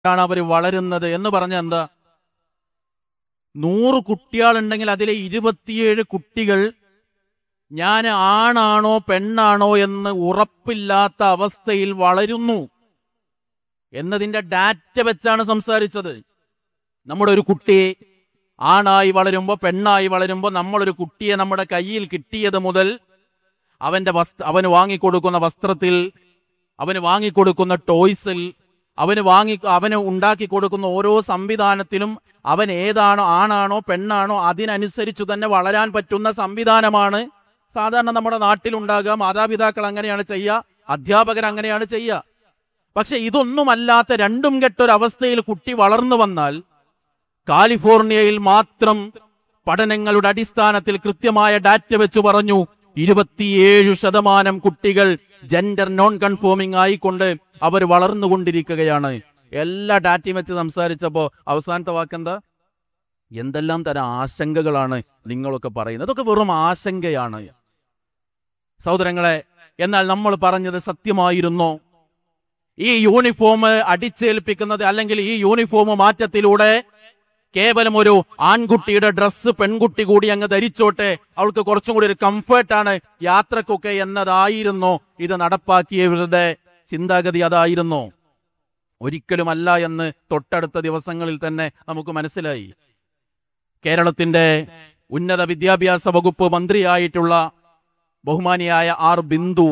ആണ് അവർ വളരുന്നത് എന്ന് പറഞ്ഞ എന്താ നൂറ് കുട്ടികളുണ്ടെങ്കിൽ അതിലെ ഇരുപത്തിയേഴ് കുട്ടികൾ ഞാൻ ആണാണോ പെണ്ണാണോ എന്ന് ഉറപ്പില്ലാത്ത അവസ്ഥയിൽ വളരുന്നു എന്നതിന്റെ ഡാറ്റ വെച്ചാണ് സംസാരിച്ചത് നമ്മുടെ ഒരു കുട്ടിയെ ആണായി വളരുമ്പോൾ പെണ്ണായി വളരുമ്പോൾ നമ്മളൊരു കുട്ടിയെ നമ്മുടെ കയ്യിൽ കിട്ടിയത് മുതൽ അവന്റെ വസ്ത്ര അവന് വാങ്ങിക്കൊടുക്കുന്ന വസ്ത്രത്തിൽ അവന് വാങ്ങിക്കൊടുക്കുന്ന ടോയ്സിൽ അവന് വാങ്ങി അവന് ഉണ്ടാക്കി കൊടുക്കുന്ന ഓരോ സംവിധാനത്തിലും അവൻ ഏതാണോ ആണാണോ പെണ്ണാണോ അതിനനുസരിച്ചു തന്നെ വളരാൻ പറ്റുന്ന സംവിധാനമാണ് സാധാരണ നമ്മുടെ നാട്ടിലുണ്ടാകുക മാതാപിതാക്കൾ അങ്ങനെയാണ് ചെയ്യുക അധ്യാപകർ അങ്ങനെയാണ് ചെയ്യുക പക്ഷെ ഇതൊന്നുമല്ലാത്ത രണ്ടും കെട്ടൊരവസ്ഥയിൽ കുട്ടി വളർന്നു വന്നാൽ കാലിഫോർണിയയിൽ മാത്രം പഠനങ്ങളുടെ അടിസ്ഥാനത്തിൽ കൃത്യമായ ഡാറ്റ വെച്ച് പറഞ്ഞു ഇരുപത്തിയേഴ് ശതമാനം കുട്ടികൾ ജെൻഡർ നോൺ കൺഫോമിംഗ് ആയിക്കൊണ്ട് അവർ വളർന്നുകൊണ്ടിരിക്കുകയാണ് എല്ലാ ഡാറ്റയും വെച്ച് സംസാരിച്ചപ്പോ അവസാനത്തെ വാക്കെന്താ എന്തെല്ലാം തരം ആശങ്കകളാണ് നിങ്ങളൊക്കെ പറയുന്നത് അതൊക്കെ വെറും ആശങ്കയാണ് സഹോദരങ്ങളെ എന്നാൽ നമ്മൾ പറഞ്ഞത് സത്യമായിരുന്നോ ഈ യൂണിഫോം അടിച്ചേൽപ്പിക്കുന്നത് അല്ലെങ്കിൽ ഈ യൂണിഫോം മാറ്റത്തിലൂടെ കേവലം ഒരു ആൺകുട്ടിയുടെ ഡ്രസ്സ് പെൺകുട്ടി കൂടി അങ്ങ് ധരിച്ചോട്ടെ അവൾക്ക് കുറച്ചും കൂടി ഒരു കംഫർട്ടാണ് യാത്രക്കൊക്കെ എന്നതായിരുന്നോ ഇത് നടപ്പാക്കിയവരുടെ ചിന്താഗതി അതായിരുന്നോ ഒരിക്കലുമല്ല എന്ന് തൊട്ടടുത്ത ദിവസങ്ങളിൽ തന്നെ നമുക്ക് മനസ്സിലായി കേരളത്തിന്റെ ഉന്നത വിദ്യാഭ്യാസ വകുപ്പ് മന്ത്രിയായിട്ടുള്ള ബഹുമാനിയായ ആർ ബിന്ദു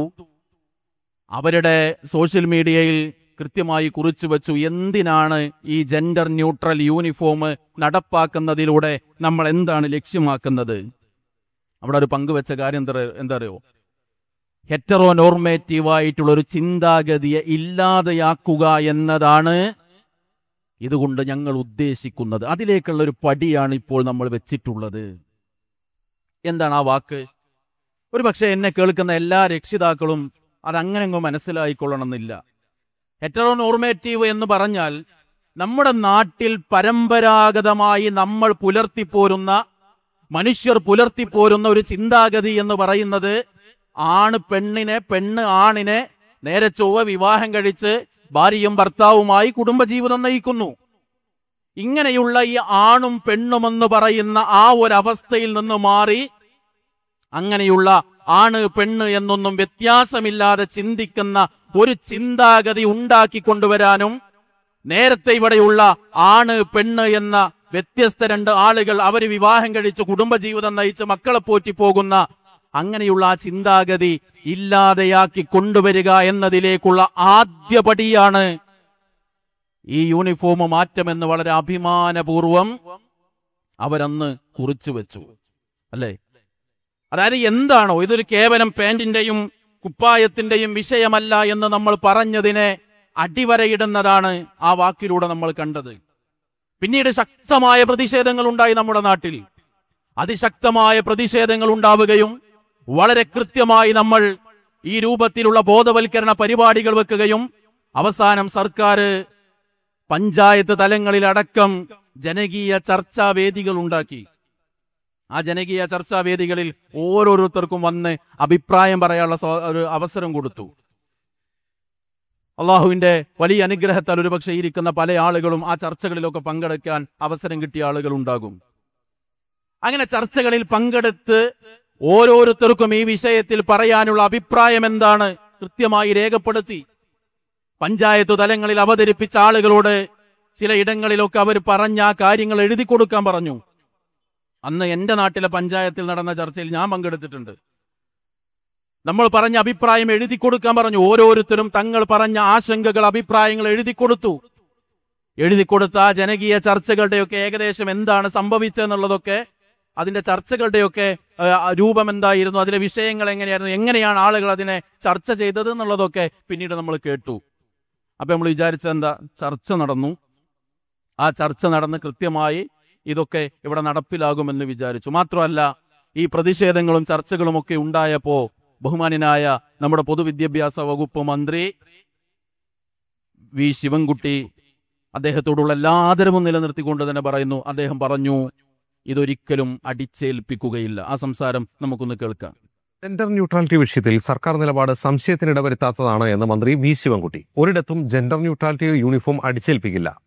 അവരുടെ സോഷ്യൽ മീഡിയയിൽ കൃത്യമായി കുറിച്ചു വെച്ചു എന്തിനാണ് ഈ ജെൻഡർ ന്യൂട്രൽ യൂണിഫോം നടപ്പാക്കുന്നതിലൂടെ നമ്മൾ എന്താണ് ലക്ഷ്യമാക്കുന്നത് അവിടെ ഒരു പങ്കുവെച്ച കാര്യം എന്താ എന്താ അറിയോ ഹെറ്ററോ നോർമേറ്റീവ് ആയിട്ടുള്ള ഒരു ചിന്താഗതിയെ ഇല്ലാതെയാക്കുക എന്നതാണ് ഇതുകൊണ്ട് ഞങ്ങൾ ഉദ്ദേശിക്കുന്നത് അതിലേക്കുള്ള ഒരു പടിയാണ് ഇപ്പോൾ നമ്മൾ വെച്ചിട്ടുള്ളത് എന്താണ് ആ വാക്ക് ഒരു പക്ഷേ എന്നെ കേൾക്കുന്ന എല്ലാ രക്ഷിതാക്കളും അതങ്ങനെ അങ്ങ് മനസ്സിലായിക്കൊള്ളണമെന്നില്ല ഹെറ്ററോ നോർമേറ്റീവ് എന്ന് പറഞ്ഞാൽ നമ്മുടെ നാട്ടിൽ പരമ്പരാഗതമായി നമ്മൾ പുലർത്തിപ്പോരുന്ന മനുഷ്യർ പുലർത്തിപ്പോരുന്ന ഒരു ചിന്താഗതി എന്ന് പറയുന്നത് ആണ് പെണ്ണിനെ പെണ്ണ് ആണിനെ നേരെ ചൊവ്വ വിവാഹം കഴിച്ച് ഭാര്യയും ഭർത്താവുമായി കുടുംബജീവിതം നയിക്കുന്നു ഇങ്ങനെയുള്ള ഈ ആണും പെണ്ണുമെന്ന് പറയുന്ന ആ ഒരു അവസ്ഥയിൽ നിന്ന് മാറി അങ്ങനെയുള്ള ആണ് പെണ്ണ് എന്നൊന്നും വ്യത്യാസമില്ലാതെ ചിന്തിക്കുന്ന ഒരു ചിന്താഗതി ഉണ്ടാക്കി കൊണ്ടുവരാനും നേരത്തെ ഇവിടെയുള്ള ആണ് പെണ്ണ് എന്ന വ്യത്യസ്ത രണ്ട് ആളുകൾ അവർ വിവാഹം കഴിച്ച് കുടുംബജീവിതം നയിച്ച് മക്കളെ പോറ്റി പോകുന്ന അങ്ങനെയുള്ള ആ ചിന്താഗതി ഇല്ലാതെയാക്കി കൊണ്ടുവരിക എന്നതിലേക്കുള്ള ആദ്യപടിയാണ് ഈ യൂണിഫോം മാറ്റമെന്ന് വളരെ അഭിമാനപൂർവം അവരന്ന് കുറിച്ചു വെച്ചു അല്ലേ അതായത് എന്താണോ ഇതൊരു കേവലം പാന്റിന്റെയും കുപ്പായത്തിന്റെയും വിഷയമല്ല എന്ന് നമ്മൾ പറഞ്ഞതിനെ അടിവരയിടുന്നതാണ് ആ വാക്കിലൂടെ നമ്മൾ കണ്ടത് പിന്നീട് ശക്തമായ പ്രതിഷേധങ്ങൾ ഉണ്ടായി നമ്മുടെ നാട്ടിൽ അതിശക്തമായ പ്രതിഷേധങ്ങൾ ഉണ്ടാവുകയും വളരെ കൃത്യമായി നമ്മൾ ഈ രൂപത്തിലുള്ള ബോധവൽക്കരണ പരിപാടികൾ വെക്കുകയും അവസാനം സർക്കാർ പഞ്ചായത്ത് തലങ്ങളിലടക്കം ജനകീയ ചർച്ചാ വേദികൾ ഉണ്ടാക്കി ആ ജനകീയ ചർച്ചാ വേദികളിൽ ഓരോരുത്തർക്കും വന്ന് അഭിപ്രായം പറയാനുള്ള സ്വാ- ഒരു അവസരം കൊടുത്തു അള്ളാഹുവിന്റെ വലിയ അനുഗ്രഹത്താൽ ഒരുപക്ഷെ ഇരിക്കുന്ന പല ആളുകളും ആ ചർച്ചകളിലൊക്കെ പങ്കെടുക്കാൻ അവസരം കിട്ടിയ ആളുകൾ ഉണ്ടാകും അങ്ങനെ ചർച്ചകളിൽ പങ്കെടുത്ത് ഓരോരുത്തർക്കും ഈ വിഷയത്തിൽ പറയാനുള്ള അഭിപ്രായം എന്താണ് കൃത്യമായി രേഖപ്പെടുത്തി പഞ്ചായത്ത് തലങ്ങളിൽ അവതരിപ്പിച്ച ആളുകളോട് ചില ഇടങ്ങളിലൊക്കെ അവർ പറഞ്ഞ ആ കാര്യങ്ങൾ എഴുതി കൊടുക്കാൻ പറഞ്ഞു അന്ന് എന്റെ നാട്ടിലെ പഞ്ചായത്തിൽ നടന്ന ചർച്ചയിൽ ഞാൻ പങ്കെടുത്തിട്ടുണ്ട് നമ്മൾ പറഞ്ഞ അഭിപ്രായം എഴുതി കൊടുക്കാൻ പറഞ്ഞു ഓരോരുത്തരും തങ്ങൾ പറഞ്ഞ ആശങ്കകൾ അഭിപ്രായങ്ങൾ എഴുതി കൊടുത്തു എഴുതി കൊടുത്ത ആ ജനകീയ ചർച്ചകളുടെയൊക്കെ ഏകദേശം എന്താണ് സംഭവിച്ചതെന്നുള്ളതൊക്കെ അതിന്റെ ചർച്ചകളുടെയൊക്കെ ആ, രൂപം എന്തായിരുന്നു അതിലെ വിഷയങ്ങൾ എങ്ങനെയായിരുന്നു എങ്ങനെയാണ് ആളുകൾ അതിനെ ചർച്ച ചെയ്തത് എന്നുള്ളതൊക്കെ പിന്നീട് നമ്മൾ കേട്ടു അപ്പൊ നമ്മൾ വിചാരിച്ചത് എന്താ ചർച്ച നടന്നു ആ ചർച്ച നടന്ന് കൃത്യമായി ഇതൊക്കെ ഇവിടെ നടപ്പിലാകുമെന്ന് വിചാരിച്ചു മാത്രമല്ല ഈ പ്രതിഷേധങ്ങളും ചർച്ചകളും ഒക്കെ ഉണ്ടായപ്പോ ബഹുമാനായ നമ്മുടെ പൊതുവിദ്യാഭ്യാസ വകുപ്പ് മന്ത്രി വി ശിവൻകുട്ടി അദ്ദേഹത്തോടുള്ള എല്ലാ ആദരവും നിലനിർത്തിക്കൊണ്ട് തന്നെ പറയുന്നു അദ്ദേഹം പറഞ്ഞു ഇതൊരിക്കലും അടിച്ചേൽപ്പിക്കുകയില്ല ആ സംസാരം നമുക്കൊന്ന് കേൾക്കാം ജെൻഡർ ന്യൂട്രാലിറ്റി വിഷയത്തിൽ സർക്കാർ നിലപാട് സംശയത്തിനിടവരുത്താത്തതാണ് എന്ന് മന്ത്രി വി ശിവൻകുട്ടി ഒരിടത്തും ജെൻഡർ ന്യൂട്രാലിറ്റി യൂണിഫോം അടിച്ചേൽപ്പിക്കില്ല